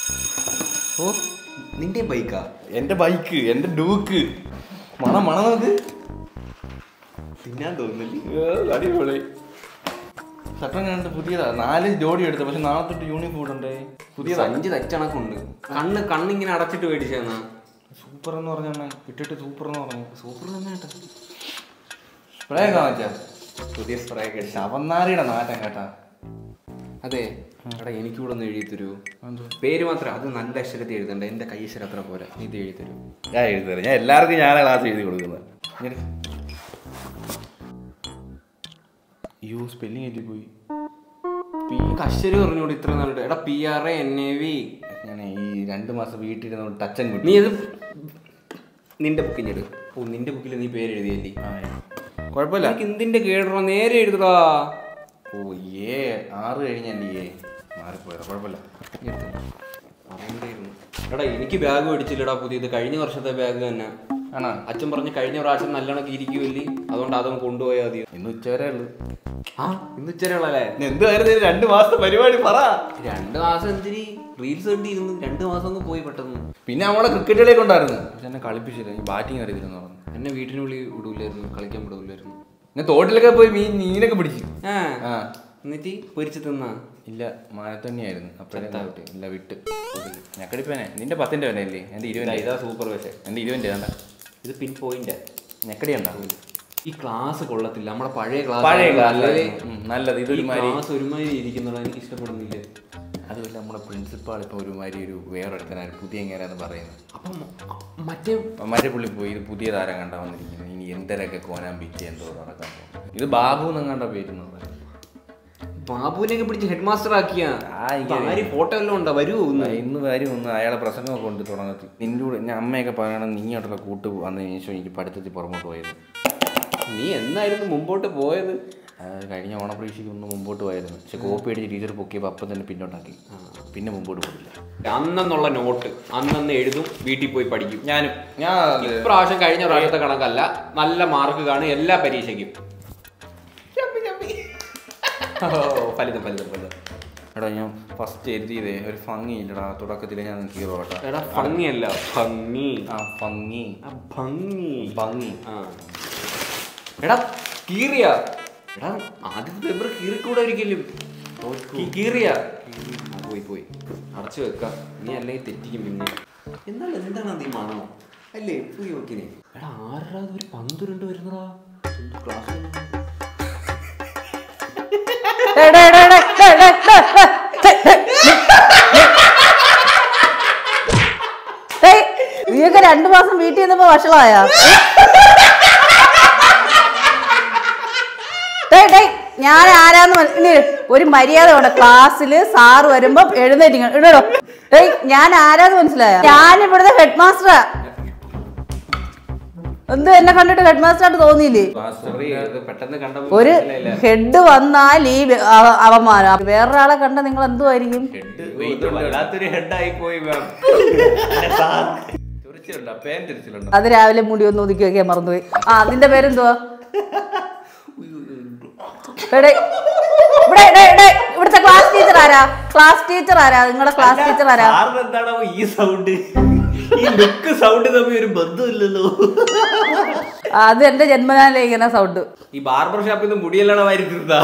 ഓ നിന്റെ ബൈക്കാ എന്റെ ബൈക്ക് എന്റെ ഡൂക്ക് മണം മണം നോക്ക് തിന്നാൻ തോന്നുന്നില്ല ഏ, അടിപൊളി ഷട്ടർ കണ്ട് പുതിയതാ നാല് ജോഡി എടുത്തു പക്ഷെ നാളെ തൊട്ട് യൂണിഫോം ഇടണ്ടേ പുതിയതാ സഞ്ചി തച്ചണക്കുണ്ട് കണ്ണ് കണ്ണിങ്ങനെ അടച്ചിട്ട് മേടിച്ചെന്നാ സൂപ്പർ എന്ന് പറഞ്ഞ ഇട്ടിട്ട് സൂപ്പർ എന്ന് പറഞ്ഞു സൂപ്പർ തന്നെ കേട്ടോ സ്പ്രേ കാണിച്ചാ പുതിയ സ്പ്രേ ഒക്കെ ശവന്നാരിയുടെ നാറ്റം കേട്ടാ അതെ എടാ എനിക്ക് കൂടെ ഒന്ന് എഴുതി തരൂ പേര് മാത്രം അത് നല്ല അക്ഷരത്തിൽ എഴുതണ്ട എന്റെ കൈ അക്ഷരം അത്ര പോരാ നീ ഇത് എഴുതി തരൂ ഞാൻ എഴുതി തരാം ഞാൻ എല്ലാവർക്കും ഞാനാ ക്ലാസ് എഴുതി കൊടുക്കുന്നത് ഇങ്ങനെ. അയ്യോ സ്പെല്ലിംഗ് എഴുതി പോയി പി അക്ഷരം പറഞ്ഞോട് ഇത്ര നാളുണ്ട് എടാ P R N A V ഞാൻ ഈ രണ്ട് മാസം വീട്ടിലിരുന്ന് ടച്ചൻ കിട്ടി നീ ഇത് നിന്റെ ബുക്കിൽ എടു ഓ നിന്റെ ബുക്കിൽ നീ പേര് എഴുതിയല്ലേ ആ, കുഴപ്പമില്ല എനിക്ക് എന്തിന്റെ കേടറോ നേരെ എഴുതടാ ഓ ഏ ആറ് കഴിഞ്ഞല്ലേ ഏ മാറിപ്പോയത് കുഴപ്പമില്ല അറിയണ്ടായിരുന്നു. എടാ എനിക്ക് ബാഗ് മേടിച്ചില്ലടാ പുതിയത് കഴിഞ്ഞ വർഷത്തെ ബാഗ് തന്നെ ആണോ അച്ഛൻ പറഞ്ഞ് കഴിഞ്ഞ പ്രാവശ്യം നല്ലോണം ഇരിക്കുമല്ലേ അതുകൊണ്ട് അതൊന്ന് കൊണ്ടുപോയാൽ മതി ഇന്ന് ഉച്ചവരെ ഉള്ളു ആ ഇന്ന് ഉച്ചരയുള്ളല്ലേ എന്തുവായിരുന്നു ഇത് രണ്ട് മാസത്തെ പരിപാടി പറ രണ്ട് മാസം എന്തിരി റീൽസ് കണ്ടിരുന്നു രണ്ട് മാസം അങ്ങ് പോയി പെട്ടെന്ന് പിന്നെ നമ്മളെ ക്രിക്കറ്റ് കളിയൊക്കെ ഉണ്ടായിരുന്നു പക്ഷെ എന്നെ കളിപ്പിച്ചില്ല ഈ ബാറ്റിംഗ് അറിയത്തില്ലെന്ന് പറഞ്ഞു എന്നെ വീട്ടിനുള്ളിൽ വിടൂലായിരുന്നു കളിക്കാൻ വിടൂലായിരുന്നു ഞാൻ തോട്ടിലൊക്കെ പോയി മീൻ മീനൊക്കെ പിടിച്ചു ആ ആ എന്നിട്ട് പൊരിച്ച് തിന്നാ ഇല്ല മാനത്തന്നെയായിരുന്നു അപ്പോഴേ വിട്ട് ഇല്ല വിട്ട് ഞക്കടിപ്പേനെ നിന്റെ പത്തിന്റെ വേന ഇല്ലേ എന്റെ ഇരുപതിന്റെ ഇതാ സൂപ്പർ പക്ഷേ എന്റെ ഇരുപതിന്റെ വേണ്ട ഇത് പിൻ പോയിന്റ് ഞക്കടി ഉണ്ടാവും ഈ ക്ലാസ് കൊള്ളത്തില്ല നമ്മുടെ പഴയ ക്ലാസ് പഴയ ക്ലാസ് നല്ലത് നല്ലത് ഈ ഇതൊരുമാതിരി ക്ലാസ് ഒരുമാതിരി ഇരിക്കുന്നുള്ള എനിക്ക് ഇഷ്ടപ്പെടുന്നില്ല അതുമല്ല നമ്മുടെ പ്രിൻസിപ്പാൾ ഇപ്പൊ ഒരുമാതിരി ഒരു വേറൊരുത്തനായിരുന്നു പുതിയ എങ്ങനെയാന്ന് പറയുന്നത് അപ്പം മറ്റേ അപ്പൊ മറ്റേ പുള്ളി പോയി ഇത് പുതിയ താരം കണ്ടാ വന്നിരിക്കുന്നത് ഇനി എന്തരൊക്കെ കോനാൻ പിറ്റി എന്തോ നടക്കാൻ പോകും ഇത് ബാബു എന്നും കണ്ട പേരുന്നത് ബാബുവിനെയൊക്കെ പിടിച്ച് ഹെഡ് മാസ്റ്റർ ആക്കിയ ആ, എനിക്കറിയാം. ആര് ഫോട്ടോ എല്ലാം ഉണ്ടോ വരൂ ഒന്ന് ഇന്ന് വരും ഒന്ന് അയാളെ പ്രസംഗമൊക്കെ കൊണ്ട് തുടങ്ങത്തി നിന്റെ കൂടെ ഞാൻ അമ്മയൊക്കെ പറയണം നീ ആയിട്ടുള്ള കൂട്ട് വന്നതിന് ശേഷം എനിക്ക് പഠിത്തത്തിൽ പുറമോട്ട് പോയത് നീ എന്നായിരുന്നു മുമ്പോട്ട് പോയത് ആ, കഴിഞ്ഞ ഓണപരീക്ഷയ്ക്ക് ഒന്ന് മുമ്പോട്ട് പോയായിരുന്നു പക്ഷെ കോപ്പി അടിച്ച് ടീച്ചർ പൊക്കിയപ്പോൾ അപ്പം തന്നെ പിന്നോട്ടാക്കി പിന്നെ മുമ്പോട്ട് പോയില്ല അന്നെന്നുള്ള നോട്ട് അന്നന്ന് എഴുതും വീട്ടിൽ പോയി പഠിക്കും ഞാനും ഞാൻ ഇപ്രാവശ്യം കഴിഞ്ഞ പ്രാവശ്യത്തെ കണക്കല്ല നല്ല മാർക്ക് കാണും എല്ലാ പരീക്ഷയ്ക്കും ഓ, ഫലിതം ഫലിതം ഫലിതം എടാ ഞാൻ ഫസ്റ്റ് എഴുതിയതേ ഒരു ഭംഗിയില്ലടാ തുടക്കത്തിൽ ഞാൻ ഹീറോ കേട്ടാ എടാ ഭംഗിയല്ല ഭംഗി ആ ഭംഗി ആ, ഭംഗി ഭംഗി ആ എടാ കീറിയ എടാ ആദ്യത്തെ പേപ്പർ കീറിക്കൂടെ ഒരിക്കലും കീ- കീറിയ ആ, പോയി പോയി അടച്ചു വെക്ക നീ അല്ലെങ്കിൽ തെറ്റിക്കും പിന്നെ എന്നാൽ എന്താണ് അത് ഈ മണം അല്ലേ പോയി നോക്കിനെ എടാ ആരാ ഇത് ഒരു പന്തുരുണ്ട് വരുന്നടാ ക്ലാസ് എടാ, എടാ, എടാ, എടാ, എടാ, എടാ, എടാ. ഏയ്, നീയൊക്കെ രണ്ടു മാസം വീട്ടിൽ നിന്നപ്പോ വഷളായ ഞാൻ ആരാന്ന് മന- ഇനി ഒരു മര്യാദ ഉണ്ട് ക്ലാസ്സില് സാറ് വരുമ്പോ എഴുന്നേറ്റിങ്ങ ഇടോ ഏയ് ഞാൻ ആരാന്ന് മനസ്സിലായ ഞാൻ ഇവിടുത്തെ ഹെഡ് മാസ്റ്ററാ എന്ത് എന്നെ കണ്ടിട്ട് ഹെഡ് മാസ്റ്റർ ആയിട്ട് തോന്നിയില്ലേ സോറി പെട്ടെന്ന് കണ്ടപ്പോ ഒരു മനസ്സിലായില്ല. ഹെഡ് വന്നാൽ ഈ വ- അവ- അവമാനം വേറൊരാളെ കണ്ട നിങ്ങൾ എന്തുമായിരിക്കും ഇത് വല്ലാത്തൊരു ഹെഡായി പോയി മാം ചൊറിച്ചിലുണ്ടോ പേൻ ചൊറിച്ചിലുണ്ടോ അത് രാവിലെ മുടി ഒന്ന് ഒതുക്കി വെക്കാൻ മറന്നുപോയി ആ നിന്റെ പേരെന്തുവാ എടേ, ഇവിടെ എടേ, എടേ, ഇവിടുത്തെ ക്ലാസ് ടീച്ചർ ആരാ ക്ലാസ് ടീച്ചർ ആരാ നിങ്ങളുടെ ക്ലാസ് ടീച്ചർ ആരാ സാറിന് എന്താണോ ഈ സൗണ്ട് ഈ ലുക്ക് സൗണ്ട് തമ്മിൽ ഒരു ബന്ധമില്ലല്ലോ ആ, അത് എന്റെ ജന്മനാലെ ഇങ്ങനെ സൗണ്ട് ഈ ബാർബർ ഷോപ്പിൽ നിന്ന് മുടിയെല്ലാം വാരി തീർത്താ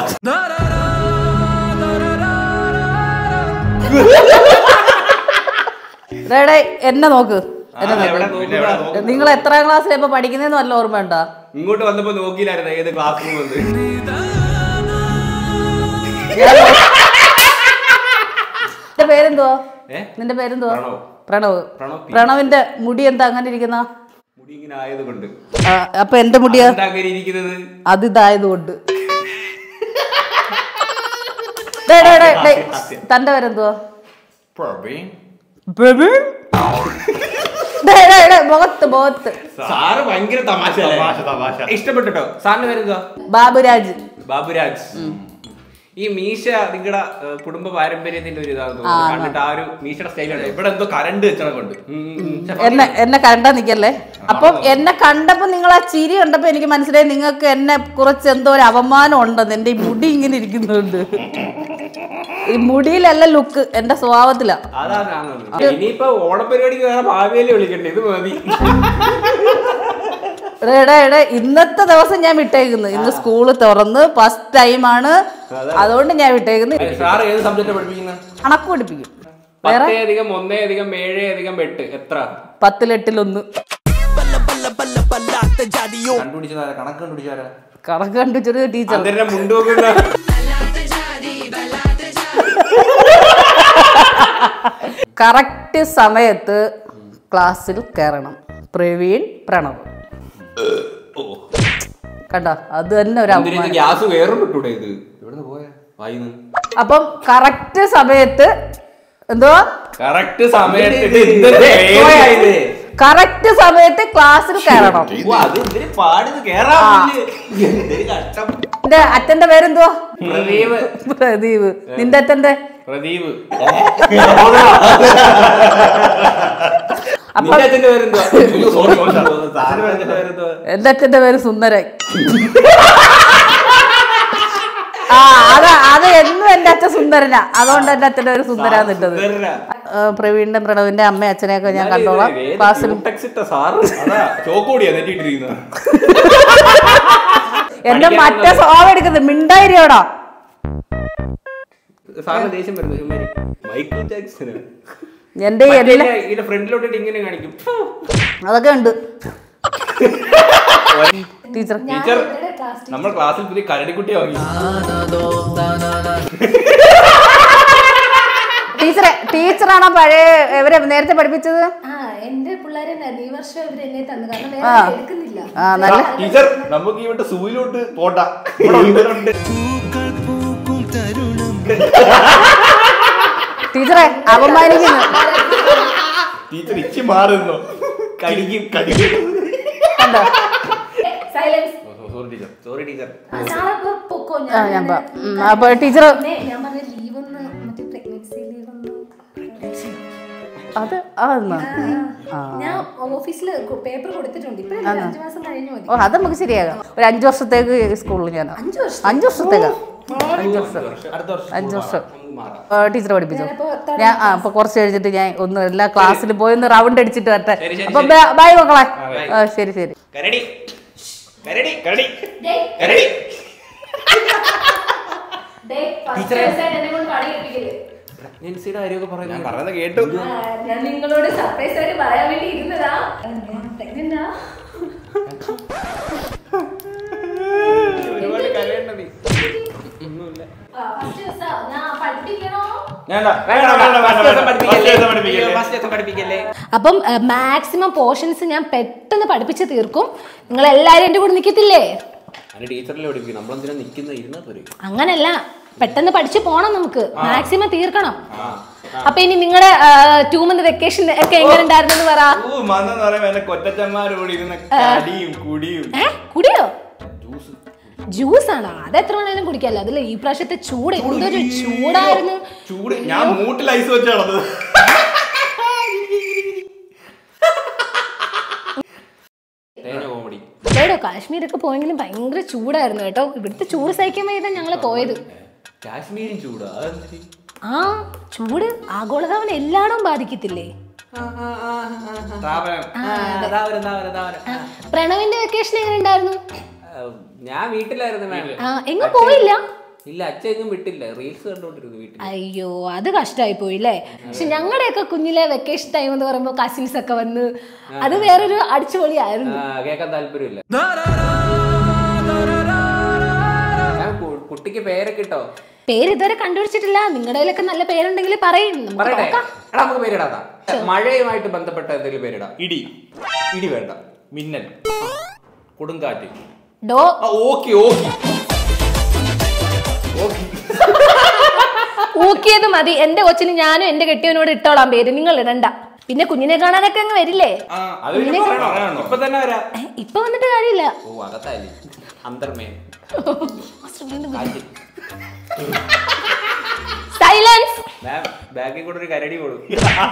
എടേ എന്നെ നോക്ക് എന്നെ എവിടെ നോക്ക് നോക്കുമ്പോ നിങ്ങൾ എത്രാം ക്ലാസ്സിൽ ഇപ്പൊ പഠിക്കുന്നതെന്ന് വല്ല ഓർമ്മയുണ്ടോ ഇങ്ങോട്ട് വന്നപ്പോ നോക്കിയില്ലായിരുന്നു ഏത് ക്ലാസ് റൂം വന്ന് നിന്റെ പേരെന്തുവാ ഏ? നിന്റെ പേരെന്തുവാ പ്രണവ്. പ്രണവ് പ്രണവ് പി. പ്രണവിന്റെ മുടി എന്താ അങ്ങനെ ഇരിക്കുന്ന മുടി ഇങ്ങനെ ആയത് കൊണ്ട് അപ്പൊ എന്റെ മുടിയാ എന്താ അങ്ങനെ ഇരിക്കുന്നത് അത് ഇതായത് കൊണ്ട് ഡേ, ഡേ, ഡേ, ഡേ. തന്റെ പേരെന്തുവാ പ്രവീൺ ബേബി ഡേ, ഡേ, ഡേ, മുഖത്ത് മുഖത്ത് സാറ് ഭയങ്കര തമാശ ഇഷ്ടപ്പെട്ടോ സാറിന്റെ പേരെന്തുവാ ബാബുരാജ് ബാബുരാജ് ഈ മീശ നിങ്ങളുടെ കുടുംബ പാരമ്പര്യത്തിന്റെ ഒരു ഇതാന്ന് തോന്നുന്നു കണ്ടിട്ട് ആ ഒരു മീശയുടെ സ്റ്റൈലാണ് ഇവിടെ എന്തോ കറണ്ട് വെച്ചണക്കുണ്ട് എന്നെ എന്നെ കണ്ടാ നിക്കല്ലേ അപ്പം എന്നെ കണ്ടപ്പോ നിങ്ങൾ ആ ചിരി കണ്ടപ്പോ എനിക്ക് മനസ്സിലായി നിങ്ങൾക്ക് എന്നെ കുറച്ച് എന്തോ ഒരു അവമാനം ഉണ്ടെന്ന് എന്റെ ഈ മുടി ഇങ്ങനെ ഇരിക്കുന്നുണ്ട് ഈ മുടിയിലല്ല ലുക്ക് എന്റെ സ്വഭാവത്തിലാ അതാണ് ഇനിയിപ്പോ ഓണപരിപാടിക്ക് വേറെ ഭാവിയില് വിളിക്കണ്ടേ ഇത് മതി എടാ എടാ എടാ ഇന്നത്തെ ദിവസം ഞാൻ വിട്ടേക്കുന്നു ഇന്ന് സ്കൂള് തുറന്ന് ഫസ്റ്റ് ടൈമാണ് അതുകൊണ്ട് ഞാൻ വിട്ടേക്കുന്നു സാർ ഏത് സബ്ജക്റ്റ് പഠിപ്പിക്കുന്നത് കണക്ക് പഠിപ്പിക്കും വേറെ പത്തേ അധികം ഒന്നേ അധികം ഏഴേ അധികം എട്ട് എത്ര പത്തിലെട്ടിലൊന്ന് കണ്ടുപിടിച്ചതാരാ കണക്ക് കണ്ടുപിടിച്ചാരാ കണക്ക് കണ്ടുവച്ചൊരു ടീച്ചർ അതിന്റെ മുണ്ട് നോക്കുന്ന കറക്റ്റ് സമയത്ത് ക്ലാസ്സിൽ കയറണം പ്രവീൺ പ്രണവ് കണ്ടോ അത് തന്നെ ഒരു അപമാനം ഗ്യാസ് വേറെ വിട്ടൂടെ ഇത് എവിടുന്ന് പോയാ വായിന്ന് അപ്പം കറക്റ്റ് സമയത്ത് എന്തോ കറക്റ്റ് സമയത്ത് കറക്റ്റ് സമയത്ത് ക്ലാസ്സിൽ കയറണം ഓ, അത് എന്തിന് പാടുന്നു കേറാൻ എന്തൊരു കഷ്ടം നിന്റെ അച്ഛന്റെ പേരെന്തുവാ പ്രദീപ് പ്രദീപ് നിന്റെ അച്ഛന്റെ പ്രദീപ് അപ്പൊ നിന്റെ അച്ഛന്റെ പേരെന്തുവാ സാറിന്റെ അച്ഛന്റെ പേരെന്തുവാ എന്റെ അച്ഛന്റെ പേര് സുന്ദരൻ ആ അത് അത് എന്നും എന്റെ അച്ഛൻ സുന്ദരനാ അതുകൊണ്ട് എന്റെ അച്ഛന്റെ പേര് സുന്ദരാന്ന് ഇട്ടത് സുന്ദരനാ. ആ, പ്രവീണിന്റെ പ്രണവിന്റെ അമ്മ അച്ഛനെയൊക്കെ ഞാൻ കണ്ടോളാം ഏത് ക്ലാസ്സിൽ ക്യൂടെക്സ് ഇട്ട സാറ് അതാ ചോക്കോടിയാ നെറ്റിട്ടിരിക്കുന്നത് എന്റെ മറ്റേ സ്വഭാവം എടുക്കുന്നത് മിണ്ടായിരിയോടാ സാറിന് ദേഷ്യം വരുന്നു ഇവന്മാര്. മൈക്കിൾ ജാക്സന് എന്റെ ഈ എല്ലാ ഇതിന്റെ ഫ്രണ്ടിലോട്ടിട്ട് ഇങ്ങനെ കാണിക്കും അതൊക്കെ ഉണ്ട് ടീച്ചർ ടീച്ചർ നമ്മൾ ക്ലാസ്സിൽ പുതിയ കരടിക്കുട്ടിയെ വാങ്ങി ടീച്ചറെ ടീച്ചറാണോ പഴയ ഇവരെ നേരത്തെ പഠിപ്പിച്ചത് ആ എന്റെ പിള്ളേരെ തന്നെ ഈ വർഷം ഇവര് എന്നെ തന്നു കാരണം വേറെ ആ. ആരും എടുക്കുന്നില്ല ആ നല്ല ടീച്ചർ നമുക്ക് ഇവിടെ സൂയിലോട്ട് പോട്ട ഇവിടെ ഉണ്ട്. ടീച്ചറെ അപമാനിക്കുന്നു ടീച്ചർ ഇച്ചി മാറുന്നു കടിക്കും കടിക്കും കണ്ടോ silence sorry teacher sorry teacher സാറപ്പോ പൊക്കോ ആ, ഞാൻ പ- ഉം, അപ്പൊ ടീച്ചർ പിന്നെ ഞാൻ പറഞ്ഞ ലീവ് ഒന്ന് മറ്റേ പ്രഗ്നൻസി ലീവ് ഒന്ന് അത് അതെന്നാ ഞാൻ ഓഫീസിൽ പേപ്പർ കൊടുത്തിട്ടുണ്ട് ഇപ്പൊ അഞ്ചു മാസം കഴിഞ്ഞു മതി ഓ അത് നമുക്ക് ശരിയാകാം ഒരു അഞ്ചു വർഷത്തേക്ക് സ്കൂളിൽ ഞാൻ അഞ്ചു വർഷം അഞ്ചു വർഷത്തേക്കാ അഞ്ചു വർഷം അടുത്ത വർഷം അഞ്ചു വർഷം നമുക്ക് മാറാം ടീച്ചർ പഠിപ്പിച്ചു ഞാനപ്പോ ഞാൻ ആ അപ്പൊ കുറച്ച് കഴിഞ്ഞിട്ട് ഞാൻ ഒന്ന് എല്ലാ ക്ലാസ്സിലും പോയി ഒന്ന് റൗണ്ട് അടിച്ചിട്ട് വരട്ടെ ശരി, ശരി, അപ്പൊ ബൈ മക്കളെ ആ, ശരി ശരി കരടി കരടി കരടി ഡേയ്, കരടി ഡേയ്, first ദിവസമായിട്ട് എന്നെ കൊണ്ട് പണി എടുപ്പിക്കല്. പ്രഗ്നൻസിയുടെ കാര്യമൊക്കെ ഞാൻ പറയുന്നത് പറയുന്നത് കേട്ടു ആ, ഞാൻ നിങ്ങളോട് സർപ്രൈസ് ആയിട്ട് പറയാൻ വേണ്ടി ഇരുന്നതാ ഞാൻ pregnant ആ. ഒരുപാട് കരയേണ്ടത് ഒന്നുമില്ല ആ, first ദിവസാ. ഞാൻ പഠിപ്പിക്കണോ വേണ്ട വേണ്ട വേണ്ട വേണ്ട വേണ്ട പഠിപ്പിക്കല്ലേ പഠിപ്പിക്കല്ലേ ഫസ്റ്റ് ദിവസം പഠിപ്പിക്കല്ലേ അപ്പം മാക്സിമം പോർഷൻസ് ഞാൻ പെട്ടെന്ന് പഠിപ്പിച്ച് തീർക്കും നിങ്ങൾ എല്ലാവരും എൻ്റെ കൂടെ നിൽക്കത്തില്ലേ അതിന് ടീച്ചറിലെ പഠിപ്പിക്കും നമ്മളെന്തിനാ നിൽക്കുന്ന ഇരുന്നാ പോരെ അങ്ങനല്ല പെട്ടെന്ന് പഠിച്ചു പോണം നമുക്ക് മാക്സിമം തീർക്കണം അപ്പൊ ഇനി നിങ്ങളുടെ ടൂ മന്ത് വെക്കേഷൻ ഒക്കെ എങ്ങനെ ഉണ്ടായിരുന്നു പറ ഊ മന്നെന്ന് പറയുമ്പോ എന്റെ കൊറ്റച്ചന്മാരോട് ഇരുന്ന കടിയും കുടിയും ഏ കുടിയോ ജ്യൂസ് ജ്യൂസ് ആണോ അത് എത്ര വേണേലും കുടിക്കാമല്ലോ അതിൽ ഈ പ്രാവശ്യത്തെ ചൂട് എന്തൊരു ചൂടായിരുന്നു ചൂട് ഞാൻ മൂട്ടിൽ ഐസ് വെച്ച് നടന്നത് തേന കോമഡി കേട്ടോ കാശ്മീരൊക്കെ പോയെങ്കിലും ഭയങ്കര ചൂടായിരുന്നു കേട്ടോ ഇവിടുത്തെ ചൂട് സഹിക്കാൻ വയ്യതാ ഞങ്ങൾ പോയത് കാശ്മീരും ചൂടാ അതെന്തിന്? ആ ചൂട് ആഗോളതാപനം എല്ലായിടവും ബാധിക്കത്തില്ലേ സ്ഥാപനം ആ, ദാ വരും, ദാ വരും, ദാ വരും. ആ, പ്രണവിന്റെ വെക്കേഷൻ എങ്ങനെ ഉണ്ടായിരുന്നു ആ, ഞാൻ വീട്ടിലായിരുന്നു മാം ആ എങ്ങും പോയില്ല ഇല്ല അച്ഛൻ എങ്ങും വിട്ടില്ല റീൽസ് കണ്ടോണ്ടിരുന്നു വീട്ടിൽ അയ്യോ അത് കഷ്ടമായി പോയില്ലേ പക്ഷെ ഞങ്ങളുടെയൊക്കെ കുഞ്ഞിലെ വെക്കേഷൻ ടൈം എന്ന് പറയുമ്പോൾ കസിൻസ് ഒക്കെ വന്ന് അത് വേറൊരു അടിച്ചുപൊളിയായിരുന്നു ആ, കേൾക്കാൻ താല്പര്യമില്ല ഞാൻ കു- കുട്ടിക്ക് പേരൊക്കെ ഇട്ടോ പേര് ഇതുവരെ കണ്ടുപിടിച്ചിട്ടില്ല നിങ്ങളുടെ കയ്യിലൊക്കെ നല്ല പേരുണ്ടെങ്കിൽ പറയും നമുക്ക് പറയട്ടെ നോക്കാം എടാ നമുക്ക് പേരിടാതാ മഴയുമായിട്ട് ബന്ധപ്പെട്ട എന്തെങ്കിലും പേരിടാം ഇടി ഇടി വേണ്ട മിന്നൽ കൊടുങ്കാറ്റ് ഡോ ആ ഓക്കെ ഓക്കെ ഓക്കെ ഊക്കിയത് മതി എന്റെ കൊച്ചിന് ഞാനും എന്റെ കെട്ടിയവനോട് ഇട്ടോളാം പേര് നിങ്ങൾ ഇടണ്ട പിന്നെ കുഞ്ഞിനെ കാണാനൊക്കെ അങ്ങ് വരില്ലേ ആ അത് പിന്നെ പറയണോ ഇപ്പൊ തന്നെ വരാം ഏ, ഇപ്പൊ വന്നിട്ട് കാര്യമില്ല ഓ അകത്തായി അന്തർമേ സൈലൻസ് മാം ബാഗിൽ കൂടെ ഒരു കരടി കൊടുക്കും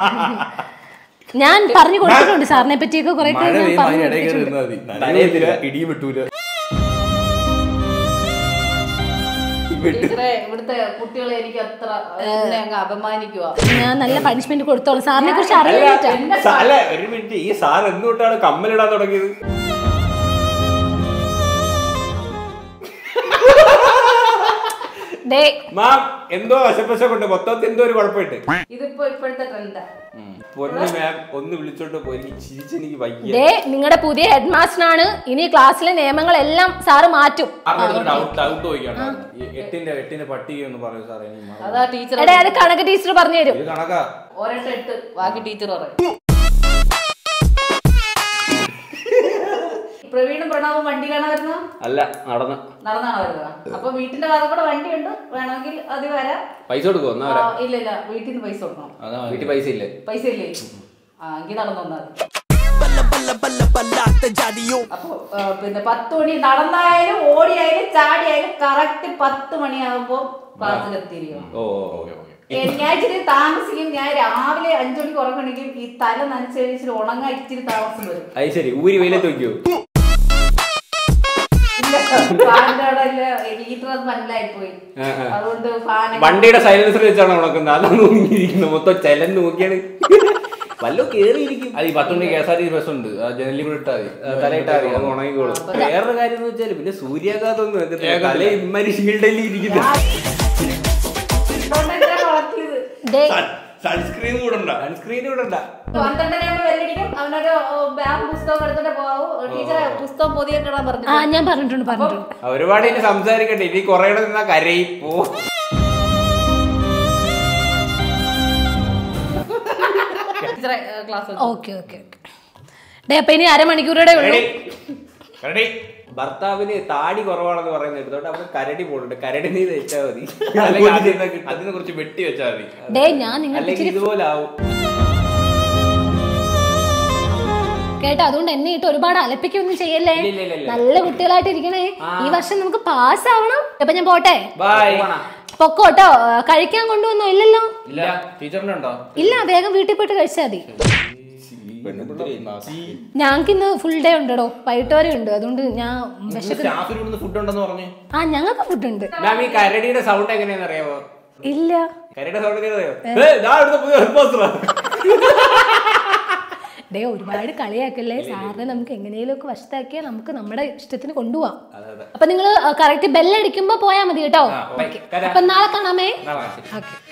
ഞാൻ പറഞ്ഞു കൊടുത്തിട്ടുണ്ട് സാറിനെ പറ്റിയൊക്കെ കുറെ മഴ ഞാൻ പെയ്യുമ്പോ പറഞ്ഞു അതിന് ഇടയിൽ കയറി കൊടുത്തിട്ടുണ്ട്. നിന്നാ മതി നനയത്തില്ല ഇടിയും വിട്ടൂല ടീച്ചറെ ഇവിടുത്തെ കുട്ടികളെ എനിക്ക് അത്ര എന്നെ അങ്ങ് അപമാനിക്കുക ഞാൻ നല്ല പണിഷ്മെന്റ് കൊടുത്തോളാം സാറിനെ കുറിച്ച് അറിയാനായിട്ട് അല്ല, സ- അല്ല ഒരു മിനിറ്റ് ഈ സാർ എന്തുകൊണ്ടാണ് കമ്മലിടാൻ തുടങ്ങിയത് ഡേ മാം എന്തോ വശപ്പശ കൊണ്ട് മൊത്തത്തിൽ എന്തോ ഒരു കുഴപ്പമുണ്ട് ഇതിപ്പോ ഇപ്പോഴത്തെ ട്രെൻഡാ പൊന്നു മാം ഒന്ന് വിളിച്ചോണ്ട് പോയി എനിക്ക് ചിരിച്ചെനിക്ക് വയ്യ ഡേ നിങ്ങളുടെ പുതിയ ഹെഡ് മാസ്റ്ററാണ് ഇനി ക്ലാസ്സിലെ നിയമങ്ങളെല്ലാം സാറ് മാറ്റും ഡൗട്ട് ഡൗട്ട് ചോദിക്കണം ഈ എട്ടിന്റെ എട്ടിന്റെ പട്ടിക ഒന്ന് പറയൂ സാറേ ഇനി മറന്നു. അതാ ടീച്ചർ എടേ അത് കണക്ക് ടീച്ചർ പറഞ്ഞു തരും ഇത് കണക്കാ ഒരെണ്ണം ഇട്ട് ബാക്കി ടീച്ചർ പറയും പ്രവീണും പ്രണവും വണ്ടിയിലാണ് വരുന്നത് അല്ല നടന്ന് നടന്നാണ് വരുന്നത് അപ്പൊ വീട്ടിന്റെ ഭാഗം കൂടെ വണ്ടിയുണ്ട് വേണമെങ്കിൽ അത് വരാം പൈസ കൊടുക്കുമോ എന്നാ ആ, വരാം ഇല്ല ഇല്ല വീട്ടിൽ നിന്ന് പൈസ കൊടുക്കണം അതാ മതി. വീട്ടിൽ പൈസ ഇല്ലേ പൈസ ഇല്ലേ ആ എങ്കിൽ നടന്നു വന്നാൽ അപ്പൊ ആ, പിന്നെ പത്ത് മണി നടന്നായാലും ഓടിയായാലും ചാടിയായാലും കറക്റ്റ് പത്ത് മണിയാകുമ്പോ ക്ലാസ്സിൽ എത്തിയിരിക്കും ഓ ഓ, ഓ ഏ, ഞാൻ ഇച്ചിരി താമസിക്കും ഞാൻ രാവിലെ അഞ്ചു മണിക്ക് ഉറങ്ങണമെങ്കിൽ ഈ തല നനച്ച് ഇച്ചിരി ഉണങ്ങാൻ ഇച്ചിരി താമസം വരും അത് ശരി ഊരി വെയിലത്ത് വെക്കൂ ഇല്ല, ഫാനിന്റെ അവിടെ ഇല്ല, ഹീറ്റർ അത് മനസ്സിലായിപ്പോയി ആ, ആ. അതുകൊണ്ട് ഫാൻ വണ്ടിയുടെ സൈലൻസർ വെച്ചാണ് ഉണക്കുന്നത് അതാണ് നോക്കിയിരിക്കുന്നത് മൊത്തം ചെലൻ നോക്കിയാണ് വല്ലോ കേറിയിരിക്കും അത് ഈ പത്ത് മണി K S R T bus ഉണ്ട് ആ ജനലിൽ കൂടെ ഇട്ടാൽ മതി തലയിട്ടാ മതി അത് ഉണങ്ങിക്കോളും വേറൊരു കാര്യം എന്ന് വെച്ചാൽ പിന്നെ സൂര്യാഘാതം ഒന്നും എത്തില്ല തല ഇമ്മാരി ഷീൽഡിൽ ഇരിക്കുന്നു വളർത്തിയത് ഡേ സൺസ്ക്രീൻ കൂടെ ഉണ്ടാ സൺസ്ക്രീൻ ഇവിടെ ഉണ്ടാ പന്ത്രണ്ടരയാകുമ്പോ വെല്ലടിക്കും അവനൊരു ബാഗ് പുസ്തകം എടുത്തിട്ട് പോവും ടീച്ചറെ പുസ്തകം പൊതിയൊക്കെ ഇടാൻ പറഞ്ഞു ആ ഞാൻ പറഞ്ഞിട്ടുണ്ട് പറഞ്ഞിട്ടുണ്ട് ആ, ഒരുപാട് ഇനി സംസാരിക്കട്ടെ ഇനി കുറെ നിന്നാ കരയും പോ ടീച്ചറെ ക്ലാസ് ഓക്കെ ഓക്കെ ഓക്കെ ഡേ അപ്പൊ ഇനി അരമണിക്കൂറുടെ ഉള്ളൂ റെഡി റെഡി ഭർത്താവിന് താടി കുറവാണെന്ന് പറയുന്നത് എടുത്തോണ്ട് അവന് കരടി പോലുണ്ട് കരടി നീ തെറ്റാ മതി അല്ലെങ്കിൽ അതിനെ അതിൽ നിന്ന് കിട്ടും. അതിനെ കുറിച്ച് വെട്ടി വെച്ചാൽ മതി ഡേ ഞാൻ നിങ്ങൾക്ക് അല്ലെങ്കിൽ ഇച്ചിരി ഇതുപോലെ ആവും കേട്ടോ അതുകൊണ്ട് എന്നെ ഇട്ട് ഒരുപാട് അലപ്പിക്കൊന്നും ചെയ്യല്ലേ ഇല്ല, ഇല്ല, ഇല്ല, ഇല്ല. നല്ല കുട്ടികളായിട്ട് ഇരിക്കണേ ഈ വർഷം നമുക്ക് പാസ് ആവണം അപ്പൊ ഞാൻ പോട്ടെ ബൈ പൊക്കോട്ടോ കഴിക്കാൻ കൊണ്ടുവന്നോ ഇല്ലല്ലോ ഇല്ല ടീച്ചറിന്റെ ഉണ്ടോ ഇല്ല വേഗം വീട്ടിൽ പോയിട്ട് കഴിച്ചാൽ മതി ഞങ്ങൾക്ക് ഇന്ന് ഫുൾ ഡേ ഉണ്ടോ വൈകിട്ട് വരെ ഉണ്ട് അതുകൊണ്ട് ഞാൻ വിശക്ക് സ്റ്റാഫിന് ഫുഡ് ഉണ്ടെന്ന് പറഞ്ഞു ആ ഞങ്ങൾക്ക് ഫുഡ് ഉണ്ട് മാം ഈ കരടിയുടെ സൗണ്ട് എങ്ങനെയാന്ന് അറിയാമോ ഇല്ല കരടിയുടെ സൗണ്ട് എങ്ങനെ അറിയോ ഏയ്, ദാ ഇവിടുത്തെ പുതിയ ഹെഡ് മാസ്റ്ററാ. ഡേ ഒരുപാട് കളിയാക്കല്ലേ സാറിനെ നമുക്ക് എങ്ങനെയും ഒക്കെ വശത്താക്കിയാൽ നമുക്ക് നമ്മുടെ ഇഷ്ടത്തിന് കൊണ്ടുപോവാം അതെ, അതെ. അപ്പൊ നിങ്ങൾ കറക്റ്റ് ബെല്ലടിക്കുമ്പോ പോയാൽ മതി കേട്ടോ ബൈ. കര. അപ്പൊ നാളെ കാണാമേ നാളെ കാണാം. ഓക്കെ